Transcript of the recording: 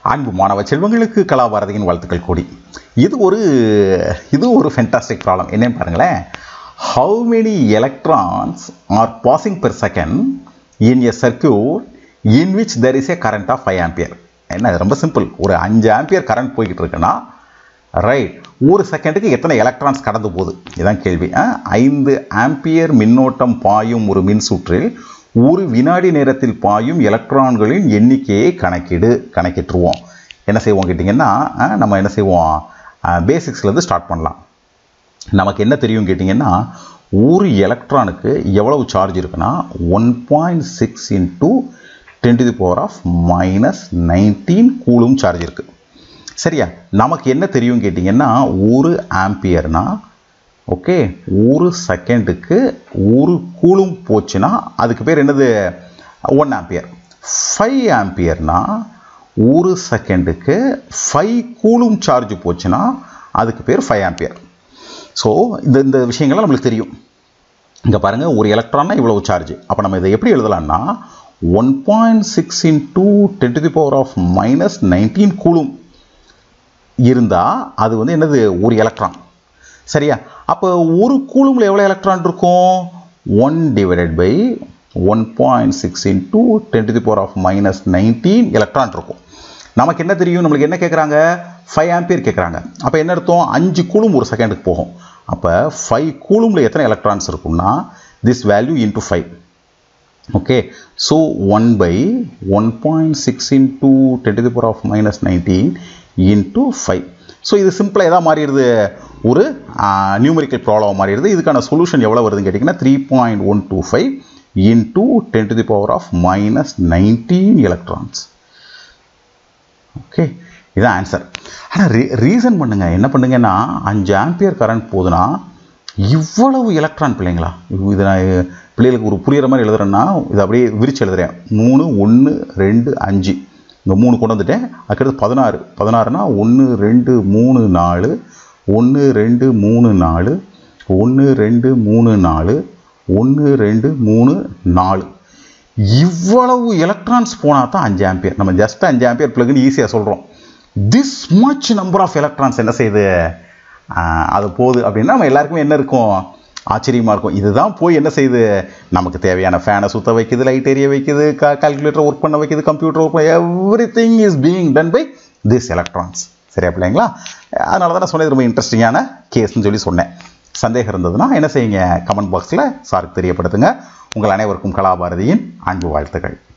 அன்பு மாணவ செல்வங்களுக்கு கலாபாரதியின் வாழ்த்துக்கள் கூடி இது ஒரு இது ஒரு ஃபென்டாஸ்டிக் ப்ராப்ளம் என்னன்னு பாருங்களேன் how many electrons are passing per second in a circuit in which there is a current of five ampere என்ன இது ரொம்ப சிம்பிள் ஒரு அஞ்சு ஆம்பியர் கரண்ட் போய்கிட்டு இருக்குன்னா ரைட் ஒரு செகண்டுக்கு எத்தனை எலக்ட்ரான்ஸ் கடந்து போகுது இதுதான் கேள்வி ஆ? ஐந்து ஆம்பியர் மின்னோட்டம் பாயும் ஒரு மின்சுற்றில் ஒரு வினாடி நேரத்தில் பாயும் எலக்ட்ரான்களின் எண்ணிக்கையை கணக்கிடு கணக்கிட்டுருவோம் என்ன செய்வோம் கேட்டிங்கன்னா ஆ, நம்ம என்ன செய்வோம் பேசிக்ஸ்லேருந்து ஸ்டார்ட் பண்ணலாம் நமக்கு என்ன தெரியும் கேட்டிங்கன்னா ஒரு எலக்ட்ரானுக்கு எவ்வளவு சார்ஜ் இருக்குன்னா one point six into ten to the power of minus nineteen coulomb charge இருக்குது சரியா நமக்கு என்ன தெரியும் கேட்டிங்கன்னா ஒரு ஆம்பியர்னா ஓகே ஒரு செகண்டுக்கு ஒரு கூலும் போச்சுன்னா அதுக்கு பேர் என்னது ஒன் ஆம்பியர் ஃபைவ் ஆம்பியர்னா ஒரு செகண்டுக்கு ஃபைவ் கூலும் சார்ஜ் போச்சுன்னா அதுக்கு பேர் ஃபைவ் ஆம்பியர் ஸோ இந்த இந்த விஷயங்கள்லாம் நம்மளுக்கு தெரியும் இங்கே பாருங்கள் ஒரு எலக்ட்ரான்னா இவ்வளவு சார்ஜ் அப்போ நம்ம இதை எப்படி எழுதலாம்னா one point six into ten to the power of minus nineteen coulomb இருந்தால் அது வந்து என்னது ஒரு எலக்ட்ரான் சரியா அப்போ ஒரு கூலுமில் எவ்வளோ எலக்ட்ரான் இருக்கும் one divided by one point six into ten to the power of minus nineteen electron இருக்கும் நமக்கு என்ன தெரியும் நம்மளுக்கு என்ன கேட்குறாங்க ஃபைவ் ஆம்பியர் கேட்குறாங்க அப்போ என்ன அர்த்தம் அஞ்சு கூலும் ஒரு செகண்டுக்கு போகும் அப்போ ஃபைவ் கூலுமில் எத்தனை எலக்ட்ரான்ஸ் இருக்கும்னா this value into five okay so one by one point six into ten to the power of minus nineteen into five so இது சிம்பிளாக எதாக மாறிடுது ஒரு நியூமரிக்கல் ப்ராப்ளம் மாறிடுது இதுக்கான சொல்யூஷன் எவ்வளோ வருதுன்னு கேட்டிங்கன்னா three point one two five into ten to the power of minus nineteen electrons okay இதான் ஆன்சர் ஆனால் ரீ ரீசன் பண்ணுங்க என்ன பண்ணுங்கன்னா அஞ்சு ஆம்பியர் கரண்ட் போகுதுன்னா இவ்வளவு எலக்ட்ரான் பிள்ளைங்களா இது நான் பிள்ளைகளுக்கு ஒரு புரியுற மாதிரி எழுதுறேன்னா இதை அப்படியே விரிச்சு எழுதுறேன் மூணு ஒன்று ரெண்டு அஞ்சு இங்கே மூணு கொண்டு வந்துட்டேன் அதுக்கடுத்து பதினாறு பதினாறுனா ஒன்று ரெண்டு மூணு நாலு ஒன்று ரெண்டு மூணு நாலு ஒன்று ரெண்டு மூணு நாலு ஒன்று ரெண்டு மூணு நாலு இவ்வளவு எலக்ட்ரான்ஸ் போனால் தான் அஞ்சு ஆம்பியர் நம்ம ஜஸ்ட் அஞ்சு ஆம்பியர் பிளகுன்னு ஈஸியாக சொல்கிறோம் this much number of electrons என்ன செய்யுது ஆஹ், அது போகுது அப்படின்னா நம்ம எல்லாருக்குமே என்ன இருக்கும் ஆச்சரியமாக இருக்கும் இதுதான் போய் என்ன செய்யுது நமக்கு தேவையான ஃபேனை சுத்த வைக்குது லைட் எரிய வைக்குது கால்குலேட்டர் ஒர்க் பண்ண வைக்குது கம்ப்யூட்டர் ஒர்க் பண்ண everything is being done by this electrons சரியா பிள்ளைங்களா அதனால தான் நான் சொன்னது ரொம்ப இன்ட்ரெஸ்டிங்கான கேஸ்ன்னு சொல்லி சொன்னேன் சந்தேகம் இருந்ததுன்னா என்ன செய்யுங்க கமெண்ட் பாக்ஸில் சாருக்கு தெரியப்படுத்துங்க உங்கள் அனைவருக்கும் கலாபாரதியின் அன்பு வாழ்த்துக்கள்